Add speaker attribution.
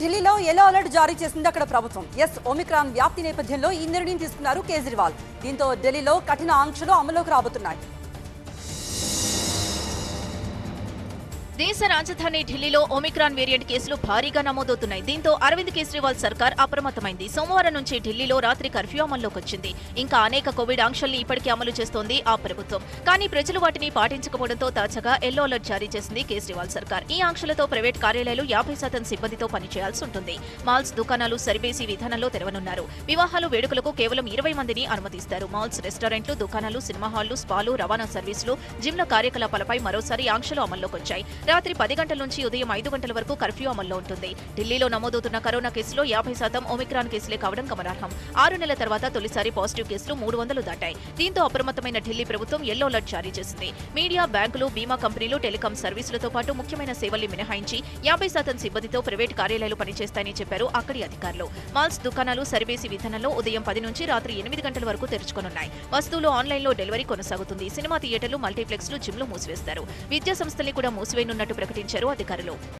Speaker 1: ఢిల్లీలో yellow alert జారీ చేసింది అక్కడ ప్రభుత్వం ఎస్ ఒమిక్రాన్ వ్యాప్తి నేపథ్యంలో ఈ నిర్ణయం తీసుకున్నారు కేజ్రీవాల్ దీంతో ఢిల్లీలో కఠిన ఆంక్షలు అమలులోకి రాబోతున్నాయి
Speaker 2: దేశ రాజధాని ఢిల్లీలో ఒమిక్రాన్ వేరియంట్ కేసులు భారీగా నమోదవుతున్నాయి దీంతో అరవింద్ కేజ్రీవాల్ సర్కార్ అప్రమత్తమైంది సోమవారం నుంచి ఢిల్లీలో రాత్రి కర్ఫ్యూ అమల్లోకి వచ్చింది ఇంకా అనేక కోవిడ్ ఆంక్షల్ని ఇప్పటికే అమలు చేస్తోంది ఆ ప్రభుత్వం కానీ ప్రజలు వాటిని పాటించకపోవడంతో తాజాగా ఎల్లో అలర్ట్ జారీ చేసింది కేజ్రీవాల్ సర్కార్ ఈ ఆంక్షలతో ప్రైవేట్ కార్యాలయాలు యాభై శాతం సిబ్బందితో పనిచేయాల్సి ఉంటుంది మాల్స్ దుకాణాలు సరివేసి విధానంలో తెరవనున్నారు వివాహాలు వేడుకలకు కేవలం ఇరవై మందిని అనుమతిస్తారు మాల్స్ రెస్టారెంట్లు దుకాణాలు సినిమా హాళ్లు స్పాలు రవాణా సర్వీసులు జిమ్ల కార్యకలాపాలపై మరోసారి ఆంక్షలు అమల్లోకి వచ్చాయి రాత్రి పది గంటల నుంచి ఉదయం ఐదు గంటల వరకు కర్ఫ్యూ అమల్లో ఉంటుంది ఢిల్లీలో నమోదవుతున్న కరోనా కేసులో యాభై శాతం ఒమిక్రాన్ కేసులే కావడం గమనార్హం ఆరు నెలల తర్వాత తొలిసారి పాజిటివ్ కేసులు మూడు వందలు దాటాయి దీంతో అప్రమత్తమైన ఢిల్లీ ప్రభుత్వం ఎల్లో అలర్ట్ జారీ చేసింది మీడియా బ్యాంకులు బీమా కంపెనీలు టెలికాం సర్వీసులతో పాటు ముఖ్యమైన సేవల్ని మినహాయించి యాభై శాతం సిబ్బందితో ప్రైవేట్ కార్యాలయాలు పనిచేస్తాయని చెప్పారు అక్కడి అధికారులు మాల్స్ దుకాణాలు సర్వేసి విధానంలో ఉదయం పది నుంచి రాత్రి ఎనిమిది గంటల వరకు తెరుచుకోనున్నాయి వస్తువులు ఆన్లైన్లో డెలివరీ కొనసాగుతుంది సినిమా థియేటర్లు మల్టీప్లెక్స్లు జిమ్లు మూసివేస్తారు విద్యా సంస్థల్ని కూడా మూసివేయనున్నట్టు ప్రకటించారు అధికారులు